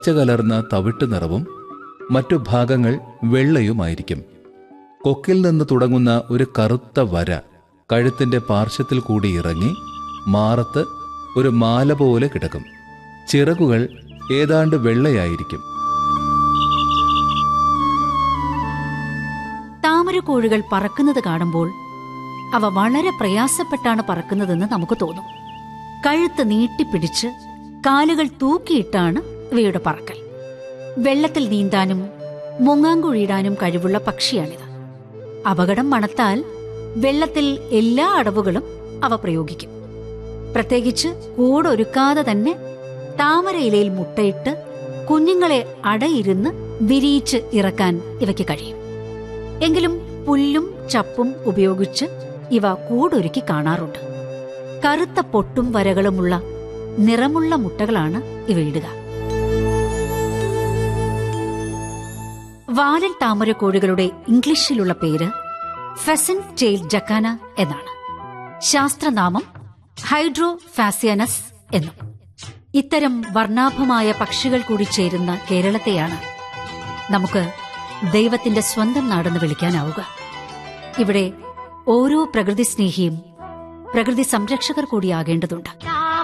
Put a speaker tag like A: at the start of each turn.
A: പച്ച കലർന്ന തവിട്ട് നിറവും മറ്റു ഭാഗങ്ങൾ വെള്ളയുമായിരിക്കും കൊക്കിൽ നിന്ന് തുടങ്ങുന്ന ഒരു കറുത്ത വര കഴുത്തിന്റെ പാർശ്വത്തിൽ കൂടി ഇറങ്ങി മാറത്ത് ഒരു മാല പോലെ കിടക്കും ചിറകുകൾ ഏതാണ്ട് വെള്ളയായിരിക്കും
B: താമരക്കോഴികൾ പറക്കുന്നത് കാണുമ്പോൾ അവ വളരെ പ്രയാസപ്പെട്ടാണ് പറക്കുന്നതെന്ന് നമുക്ക് തോന്നും കഴുത്ത് നീട്ടിപ്പിടിച്ച് കാലുകൾ തൂക്കിയിട്ടാണ് ഇവയുടെ പറക്കൽ വെള്ളത്തിൽ നീന്താനും മുങ്ങാങ്കുഴിയിടാനും കഴിവുള്ള പക്ഷിയാണിത് അപകടം മണത്താൽ വെള്ളത്തിൽ എല്ലാ അടവുകളും അവ പ്രയോഗിക്കും പ്രത്യേകിച്ച് കൂടൊരുക്കാതെ തന്നെ താമരയിലയിൽ മുട്ടയിട്ട് കുഞ്ഞുങ്ങളെ അടയിരുന്ന് വിരിയിച്ച് ഇറക്കാൻ ഇവയ്ക്ക് കഴിയും എങ്കിലും പുല്ലും ചപ്പും ഉപയോഗിച്ച് ഇവ കൂടൊരുക്കി കാണാറുണ്ട് കറുത്ത പൊട്ടും വരകളുമുള്ള നിറമുള്ള മുട്ടകളാണ് ഇവ ഇടുക വാലൻ താമരക്കോഴികളുടെ ഇംഗ്ലീഷിലുള്ള പേര് ഫെസൻ ടെയിൽ ജക്കാന എന്നാണ് ശാസ്ത്രനാമം ഹൈഡ്രോ ഫാസിയനസ് എന്നും ഇത്തരം വർണ്ണാഭമായ പക്ഷികൾ കൂടി ചേരുന്ന കേരളത്തെയാണ് നമുക്ക് ദൈവത്തിന്റെ സ്വന്തം നാടെന്ന് വിളിക്കാനാവുക ഇവിടെ ഓരോ പ്രകൃതി സ്നേഹിയും പ്രകൃതി സംരക്ഷകർ കൂടിയാകേണ്ടതുണ്ട്